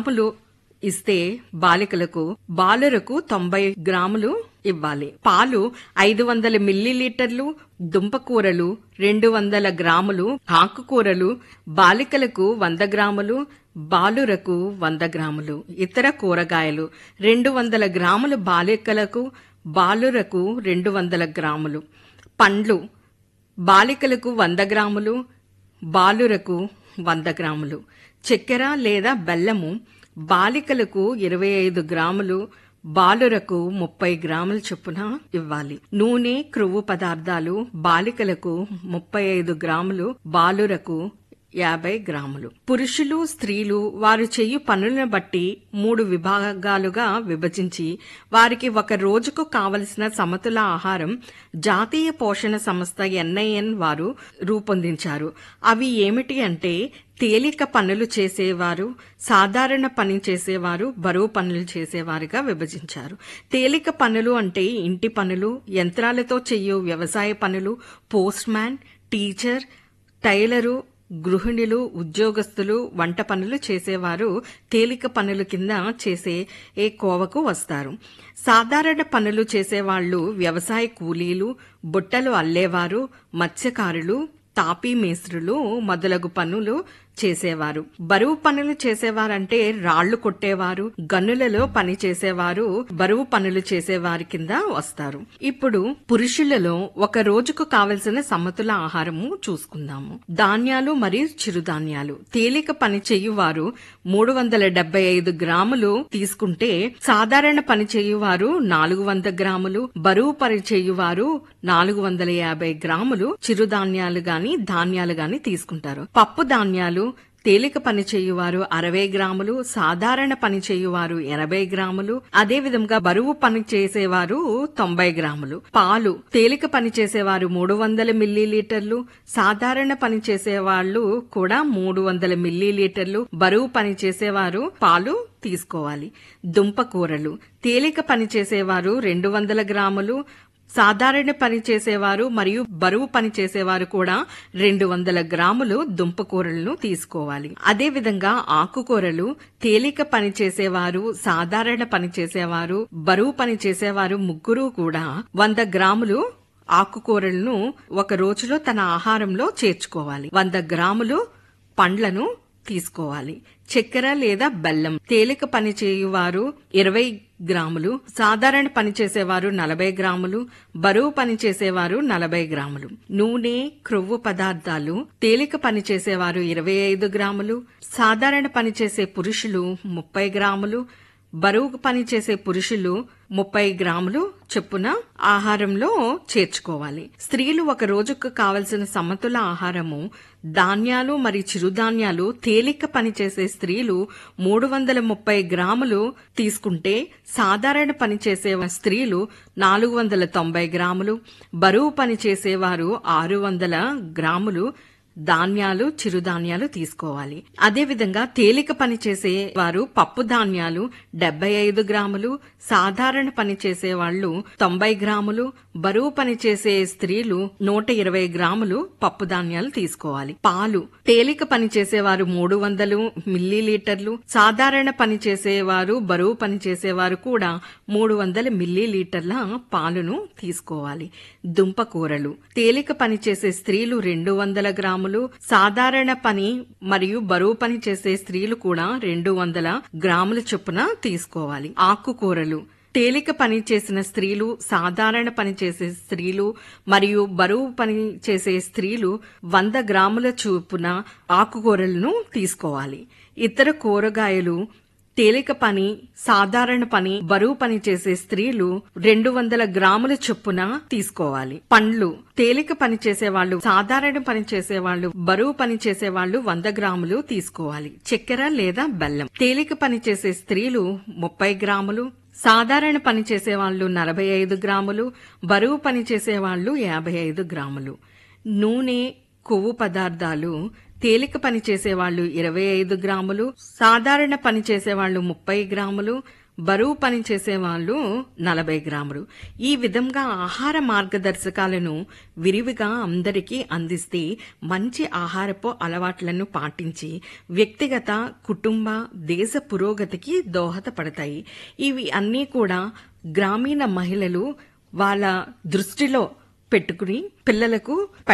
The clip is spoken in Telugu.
గ్రాములు ఇస్తే బాలికలకు బాలురకు తొంభై గ్రాములు ఇవ్వాలి పాలు ఐదు వందల మిల్లీలీటర్లు దుంపకూరలు రెండు వందల గ్రాములు ఆకుకూరలు బాలికలకు వంద గ్రాములు బాలురకు వంద గ్రాములు ఇతర కూరగాయలు రెండు వందల గ్రాములు బాలికలకు బాలురకు రెండు వందల గ్రాములు పండ్లు బాలికలకు వంద గ్రాములు బాలురకు వంద గ్రాములు చక్కెర లేదా బెల్లము బాలికలకు ఇరవై ఐదు గ్రాములు బాలురకు ముప్పై గ్రాముల చొప్పున ఇవ్వాలి నూనె క్రొవ్వు పదార్థాలు బాలికలకు ముప్పై ఐదు గ్రాములు బాలురకు యాభై గ్రాములు పురుషులు స్త్రీలు వారు చేయు పనులను బట్టి మూడు విభాగాలుగా విభజించి వారికి ఒక రోజుకు కావలసిన సమతుల ఆహారం జాతీయ పోషణ సంస్థ ఎన్ఐఎన్ వారు రూపొందించారు అవి ఏమిటి అంటే తేలిక పనులు చేసేవారు సాధారణ పని చేసేవారు బరువు పనులు చేసేవారుగా విభజించారు తేలిక పనులు అంటే ఇంటి పనులు యంత్రాలతో చెయ్యు వ్యవసాయ పనులు పోస్ట్ మ్యాన్ టీచర్ టైలరు గృహిణులు ఉద్యోగస్తులు వంట పనులు చేసేవారు తేలిక పనుల కింద చేసే ఏ కోవకు వస్తారు సాధారణ పనులు చేసేవాళ్లు వ్యవసాయ కూలీలు బుట్టలు అల్లేవారు మత్స్యకారులు తాపీ మేస్త్రులు మొదలగు పనులు చేసేవారు బరువు పనులు చేసేవారంటే రాళ్లు కొట్టేవారు గన్నులలో పని చేసేవారు బరువు పనులు చేసేవారి కింద వస్తారు ఇప్పుడు పురుషులలో ఒక రోజుకు కావలసిన సమతుల ఆహారము చూసుకుందాము ధాన్యాలు మరియు చిరుధాన్యాలు తేలిక పని చేయువారు మూడు వందల డెబ్బై ఐదు గ్రాములు తీసుకుంటే సాధారణ పని చేయువారు నాలుగు వంద గ్రాములు బరువు పని చేయువారు నాలుగు వందల యాభై గ్రాములు చిరుధాన్యాలు గాని ధాన్యాలు గాని తీసుకుంటారు పప్పు ధాన్యాలు తేలిక పని చేయువారు అరవై గ్రాములు సాధారణ పని చేయువారు ఎనభై గ్రాములు అదే విధంగా బరువు పని చేసేవారు తొంభై గ్రాములు పాలు తేలిక పని చేసేవారు మూడు వందల మిల్లీలీటర్లు సాధారణ పని చేసేవాళ్లు కూడా మూడు వందల మిల్లీలీటర్లు బరువు పని చేసేవారు పాలు తీసుకోవాలి దుంప కూరలు తేలిక పని చేసేవారు రెండు వందల గ్రాములు సాధారణ పని చేసేవారు మరియు బరువు పని చేసేవారు కూడా రెండు వందల గ్రాములు దుంపకూరలను తీసుకోవాలి అదే విధంగా ఆకుకూరలు తేలిక పని చేసేవారు సాధారణ పని చేసేవారు బరువు పని చేసేవారు ముగ్గురు కూడా వంద గ్రాములు ఆకుకూరలను ఒక రోజులో తన ఆహారంలో చేర్చుకోవాలి వంద గ్రాములు పండ్లను తీసుకోవాలి చక్కెర లేదా బెల్లం తేలిక పని చేయువారు ఇరవై గ్రాములు సాధారణ పని చేసేవారు నలభై గ్రాములు బరువు పని చేసేవారు నలభై గ్రాములు నూనె క్రొవ్వు పదార్థాలు తేలిక పని చేసేవారు ఇరవై ఐదు గ్రాములు సాధారణ పని చేసే పురుషులు ముప్పై గ్రాములు బరువు పని చేసే పురుషులు ముప్పై గ్రాములు చొప్పున ఆహారంలో చేర్చుకోవాలి స్త్రీలు ఒక రోజుకు కావలసిన సమతుల ఆహారము ధాన్యాలు మరియు చిరుధాన్యాలు తేలిక పనిచేసే స్త్రీలు మూడు వందల ముప్పై గ్రాములు తీసుకుంటే సాధారణ పని చేసే స్త్రీలు నాలుగు వందల తొంభై గ్రాములు బరువు పని చేసేవారు ఆరు వందల గ్రాములు ధాన్యాలు చిరుధాన్యాలు తీసుకోవాలి అదేవిధంగా తేలిక పని చేసే వారు పప్పు ధాన్యాలు డెబ్బై ఐదు గ్రాములు సాధారణ పని చేసే వాళ్ళు తొంభై గ్రాములు బరువు పని చేసే స్త్రీలు నూట ఇరవై గ్రాములు పప్పు ధాన్యాలు తీసుకోవాలి పాలు తేలిక పని చేసేవారు మూడు వందలు మిల్లీలీటర్లు సాధారణ పని చేసేవారు బరువు పని చేసేవారు కూడా మూడు వందల మిల్లీలీటర్ల పాలును తీసుకోవాలి దుంప కూరలు తేలిక పని చేసే స్త్రీలు రెండు వందల గ్రాములు సాధారణ పని మరియు బరువు పని చేసే స్త్రీలు కూడా రెండు వందల గ్రాముల చొప్పున తీసుకోవాలి ఆకుకూరలు తేలిక పని చేసిన స్త్రీలు సాధారణ పని చేసే స్త్రీలు మరియు బరువు పని చేసే స్త్రీలు వంద గ్రాముల చొప్పున ఆకుకూరలను తీసుకోవాలి ఇతర కూరగాయలు తేలిక పని సాధారణ పని బరువు పని చేసే స్త్రీలు రెండు వందల గ్రాముల చొప్పున తీసుకోవాలి పండ్లు తేలిక పని చేసేవాళ్లు సాధారణ పని చేసేవాళ్లు బరువు పని చేసేవాళ్లు వంద గ్రాములు తీసుకోవాలి చక్కెర లేదా బెల్లం తేలిక పని చేసే స్త్రీలు ముప్పై గ్రాములు సాధారణ పని చేసేవాళ్లు నలభై ఐదు గ్రాములు బరువు పని చేసేవాళ్లు యాభై ఐదు గ్రాములు నూనె కొవ్వు పదార్థాలు తేలిక పని చేసేవాళ్లు ఇరవై ఐదు గ్రాములు సాధారణ పని చేసేవాళ్లు ముప్పై గ్రాములు బరువు పని చేసే వాళ్ళు నలభై గ్రాములు ఈ విధంగా ఆహార మార్గదర్శకాలను విరివిగా అందరికీ అందిస్తే మంచి ఆహారపు అలవాట్లను పాటించి వ్యక్తిగత కుటుంబ దేశ పురోగతికి దోహదపడతాయి ఇవి అన్నీ కూడా గ్రామీణ మహిళలు వాళ్ళ దృష్టిలో పెట్టుకుని పిల్లలకు